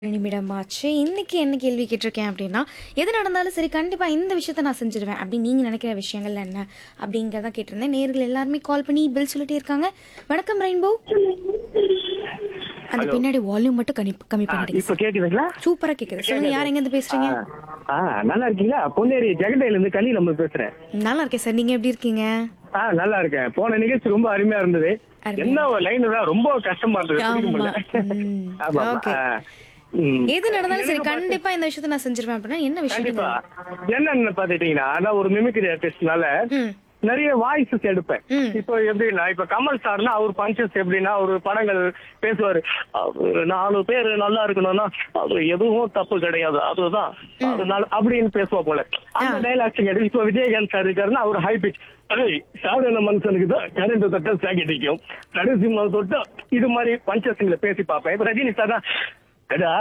நிமிடமாச்சு. இன்னைக்கு என்ன கேள்வி கேட்டிருக்கேன் அப்படின்னா, எது நடந்தாலும் சரி கண்டிப்பா இந்த விஷயத்த நான் செஞ்சுருவேன் அப்படின்னு நீங்க நினைக்கிற விஷயங்கள் என்ன? அப்படிங்கிறத கேட்டிருந்தேன். நேயர்கள் எல்லாருமே கால் பண்ணி பதில் சொல்லிட்டே இருக்காங்க. வணக்கம் ரெயின்போ. அந்த ஹலோ. பின்னாடி வால்யூம் மட்டும் கம்மி கம்மி ஆ, பண்ணிடுங்க இப்ப சார். கேக்குதுங்களா சூப்பரா கேக்குது. சொல்லுங்க யார் எங்க இருந்து பேசுறீங்க? ஆ, ஆ, நல்லா இருக்கீங்களா பொன்னேரி ஜெகடையில இருந்து கலி நம்ம பேசுறேன் நல்லா இருக்கேன் சார். நீங்க எப்படி இருக்கீங்க? ஆ நல்லா இருக்கேன் போன நிகழ்ச்சி ரொம்ப அருமையா இருந்தது அருமையா. என்ன லைன் தான் ரொம்ப கஷ்டமா இருந்தது பிடிக்க ஆமா. முடியல. ம். ஆமா, ஓகே. ஆ. ம். எது நடந்தாலும் சரி எனக்கு பார்த்து- கண்டிப்பா இந்த விஷயத்த நான் செஞ்சிருவேன் அப்படின்னா என்ன விஷயம்? கண்டிப்பா என்னன்னு பாத்துட்டீங்கன்னா நான் ஒரு மிமிக்ரி ஆர்டிஸ்ட்னால ம். நிறைய வாய்ஸஸ் எடுப்பேன் ம். இப்போ எப்படின்னா இப்ப கமல் சார்னா அவர் பஞ்சஸ் எப்படின்னா ஒரு படங்கள் பேசுவாரு அவரு நாலு பேர் நல்லா இருக்கணும்னா அது எதுவும் தப்பு கிடையாது அதுதான் அதனால அப்படின்னு பேசுவா போல அந்த ஆ. டைலாக்ஸ் கேட்டு இப்ப விஜயகாந்த் சார் இருக்காருன்னா அவர் ஹை பிச் சாதாரண மனுஷனுக்கு தான் கரண்ட் தொட்டா சாக் அடிக்கும் நரசிம்ம தொட்டா இது மாதிரி பஞ்சஸ்ல பேசி பார்ப்பேன் இப்ப ரஜினி சார் தான் கடா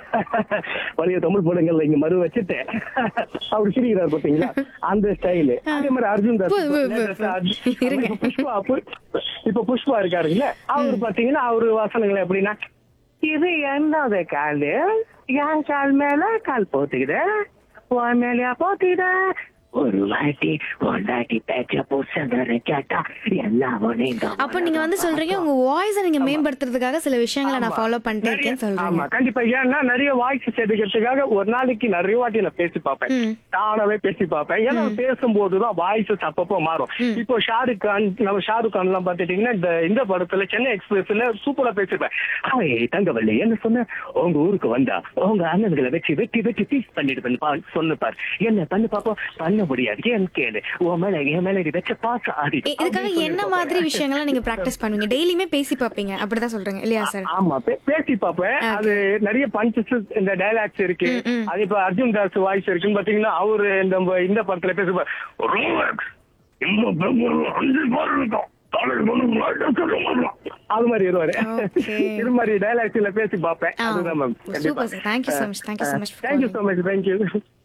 பழைய தமிழ் படங்கள்ல இங்க மறு வச்சுட்டேன் அவர் சிரிக்கிறார் பாத்தீங்களா அந்த ஸ்டைலு அதே மாதிரி அர்ஜுன் தாஸ் பு, பு, பு, latest ஆ பு. அர்ஜுன் இருங்க. இப்ப புஷ்பா பு- இப்ப புஷ்பா இருக்காருல்ல அவரு பாத்தீங்கன்னா அவரு வசனங்கள் எப்படின்னா இது என்னது காலு என் கால் மேல கால் போத்துக்கிற உன் மேலயா போத்துக்கிற ஒரு வாட்டி பொண்டாட்டி பேச்ச புசங்கர கேட்டா எல்லாம் நீங்க அப்ப நீங்க வந்து சொல்றீங்க உங்க வாய்ஸை நீங்க மேம்படுத்துறதுக்காக சில விஷயங்களை நான் ஃபாலோ பண்ணிட்டே இருக்கேன்னு ஆமா சொல்றீங்க. கண்டிப்பா ஏன்னா நிறைய வாய்ஸ் எடுக்கிறதுக்காக ஒரு நாளைக்கு நிறைய வாட்டி நான் பேசி பார்ப்பேன் ம். தானாவே பேசி பார்ப்பேன் ஏன்னா பேசும்போதுதான் வாய்ஸஸ் அப்பப்போ மாறும் இப்போ ஷாருக் கான் நம்ம ஷாருக் கான் எல்லாம் பாத்துட்டீங்கன்னா இந்த இந்த படத்துல சென்னை எக்ஸ்பிரஸ்ல சூப்பரா பேசிருப்பேன் அவன் தங்கவல்லி என்ன சொன்ன உங்க ஊருக்கு வந்தா உங்க அண்ணன்களை வச்சு வெட்டி வெட்டி பீஸ் பண்ணிட்டு சொன்னுப்பார் என்ன பண்ணு பாப்போம் பண்ண முடியாது ஏன் கேளு உன் மேல என் மேல இது வச்ச பாச ஆடி இ- இதுக்காக என்ன மாதிரி விஷயங்களை நீங்க பிராக்டிஸ் பண்ணுவீங்க டெய்லியுமே பேசி பார்ப்பீங்க அப்படிதான் சொல்றீங்க இல்லையா சார் ஆமா பே- பேசி பார்ப்பேன் அது நிறைய பஞ்சஸ் இந்த டைலாக்ஸ் இருக்கு ம், ம். அது இப்ப அர்ஜுன் தாஸ் வாய்ஸ் இருக்குன்னு பாத்தீங்கன்னா அவரு இந்த இந்த படத்துல பேசுவார் "ரோலக்ஸ், இந்த பெங்களூரு அஞ்சு பேர் இருக்கோம். தலைக்கு வந்து light ஆ சொல்ல மாட்டோம்." அது மாதிரி வருவாரு Okay. இது மாதிரி டைலாக்ஸ்ல பேசி பார்ப்பேன் ஆ, அதுதான் ma'am super sir. Thank you so much. Thank you so much for thank you calling. So much thank you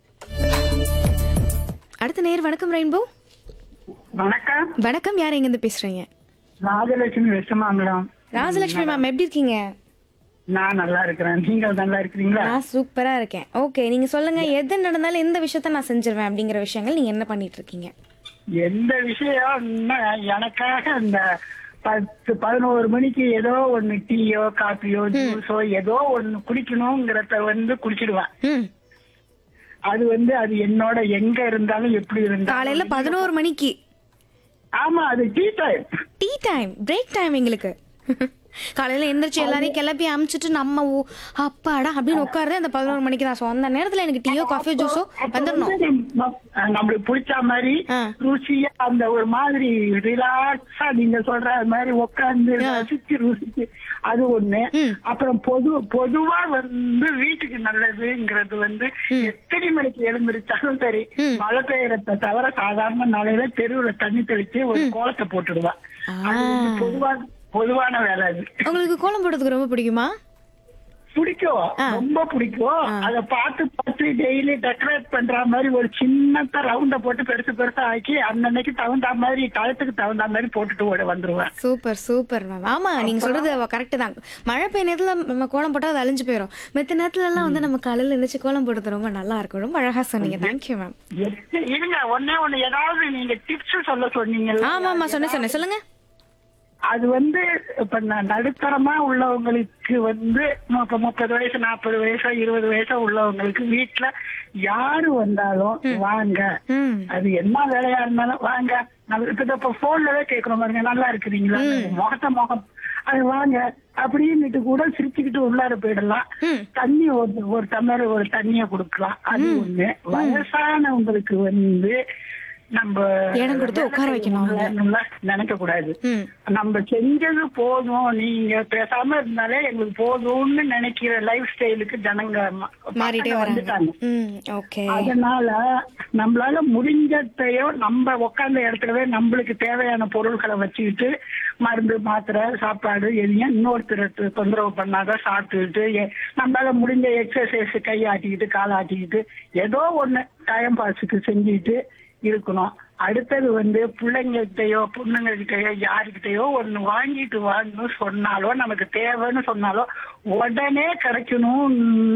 அடுத்த நேர் வணக்கம் ரெயின்போ வணக்கம் வணக்கம் யார் எங்க இருந்து பேசுறீங்க ராஜலட்சுமி வெஸ்டமாங்கலம் ராஜலட்சுமி மேம் எப்படி இருக்கீங்க நான் நல்லா இருக்கிறேன் நீங்கள் நல்லா இருக்கிறீங்களா நான் சூப்பரா இருக்கேன் ஓகே நீங்க சொல்லுங்க எது நடந்தாலும் எந்த விஷயத்த நான் செஞ்சிருவேன் அப்படிங்கிற விஷயங்கள் நீங்க என்ன பண்ணிட்டு இருக்கீங்க எந்த விஷயம் எனக்காக இந்த பத்து பதினோரு மணிக்கு ஏதோ ஒண்ணு டீயோ காப்பியோ ஜூஸோ ஏதோ ஒண்ணு குடிக்கணுங்கிறத வந்து குடிச்சிடுவேன் ம் அது வந்து அது என்னோட எங்க இருந்தாலும் எப்படி இருந்தாலும் காலையில பதினோரு மணிக்கு ஆமா அது tea time tea time break time எங்களுக்கு காலையில எந்திரிச்சு எல்லாரையும் கிளப்பி அமுச்சிட்டு நம்ம ஊ- அப்பாடா அப்படின்னு உட்காருது அந்த பதினோரு மணிக்கு தான் ஸோ அந்த நேரத்துல எனக்கு டீயோ காஃபியோ ஜூஸோ வந்துடணும் நம்மளுக்கு பிடிச்ச மாதிரி ஆ. ருசியா அந்த ஒரு மாதிரி ரிலாக்ஸா நீங்க சொல்ற மாதிரி உட்கார்ந்து ஆ. ரசிச்சு ருசிச்சு அது ஒண்ணு ம். அப்புறம் பொது பொதுவா வந்து வீட்டுக்கு நல்லதுங்கிறது வந்து எத்தனை மணிக்கு எழுந்திருச்சாலும் சரி ம். மழை பெய்யறத தவிர சாதாரண நாளையில தெருவுல தண்ணி தெளிச்சு ஒரு கோலத்தை போட்டுடுவா அது வந்து ஆ. பொதுவா பொதுவான வேலை அது உங்களுக்கு கோலம் போடுறதுக்கு ரொம்ப பிடிக்குமா பிடிக்கும் ஆ. ரொம்ப பிடிக்கும் ஆ. அத பார்த்து பார்த்து டெய்லி டெக்கரேட் பண்ற மாதிரி ஒரு சின்னதா ரவுண்ட போட்டு பெருசு பெருசா ஆக்கி அன்னன்னைக்கு தகுந்த மாதிரி டயத்துக்கு தகுந்த மாதிரி போட்டுட்டு ஓட வந்துருவேன் சூப்பர் சூப்பர் மேம் ஆமா நீங்க சொல்றது கரெக்ட் தான் மழை பெய்ய நேரத்துல நம்ம கோலம் போட்டா அது அழிஞ்சு போயிடும் மத்த நேரத்துல எல்லாம் வந்து நம்ம காலையில எழுந்திரிச்சு கோலம் போடுறது ரொம்ப நல்லா இருக்கும் ரொம்ப அழகா சொன்னீங்க தேங்க்யூ மேம் எது- இருங்க ஒண்ணே ஒண்ணு ஏதாவது நீங்க டிப்ஸ் சொல்ல சொன்னீங்கல்ல ஆமா ஆமா சொன்னேன் சொன்னேன் சொல்லுங்க அது வந்து இப்ப ந- நடுத்தரமா உள்ளவங்களுக்கு வந்து இப்ப முப்பது வயசு நாற்பது வயசு இருபது வயசு உள்ளவங்களுக்கு வீட்டுல யாரு வந்தாலும் வாங்க ம் அது என்ன வேலையா இருந்தாலும் வாங்க நம்ம இப்ப இப்ப போன்லவே கேக்குறோம் பாருங்க நல்லா இருக்கிறீங்களா முகத்த முகம் அது வாங்க அப்படின்னுட்டு கூட சிரிச்சுக்கிட்டு உள்ளார போயிடலாம் ம். தண்ணி ஒரு ஒரு டம்ளர் ஒரு தண்ணிய கொடுக்கலாம் அது ஒண்ணு வயசானவங்களுக்கு வந்து நம்ம இடம் கொடுத்து உட்கார வைக்கணும் அவங்கள. நினைக்க கூடாது ம் நம்ம செஞ்சது போதும் நீங்க பேசாம இருந்தாலே எங்களுக்கு போதும்னு நினைக்கிற லைஃப் ஸ்டைலுக்கு ஜனங்க ம- மாறிட்டே பசங்க வராங்க வந்துட்டாங்க ம் ஓகே அதனால நம்மளால முடிஞ்சதையோ நம்ம உட்கார்ந்த இடத்துலவே நம்மளுக்கு தேவையான பொருட்களை வச்சுக்கிட்டு மருந்து மாத்திரை சாப்பாடு எதையும் இன்னொருத்தர் தொந்தரவு பண்ணாத சாப்பிட்டுக்கிட்டு எ- நம்மளால முடிஞ்ச எக்ஸசைஸ் கை ஆட்டிக்கிட்டு கால் ஆட்டிக்கிட்டு ஏதோ ஒண்ணு டைம் பாஸுக்கு செஞ்சுக்கிட்டு இருக்கணும் அடுத்தது வந்து பிள்ளைங்ககிட்டயோ பொண்ணுங்ககிட்டயோ யாருக்கிட்டயோ ஒண்ணு வாங்கிட்டு வாங்கன்னு சொன்னாலோ நமக்கு தேவைன்னு சொன்னாலோ உடனே கிடைக்கணும்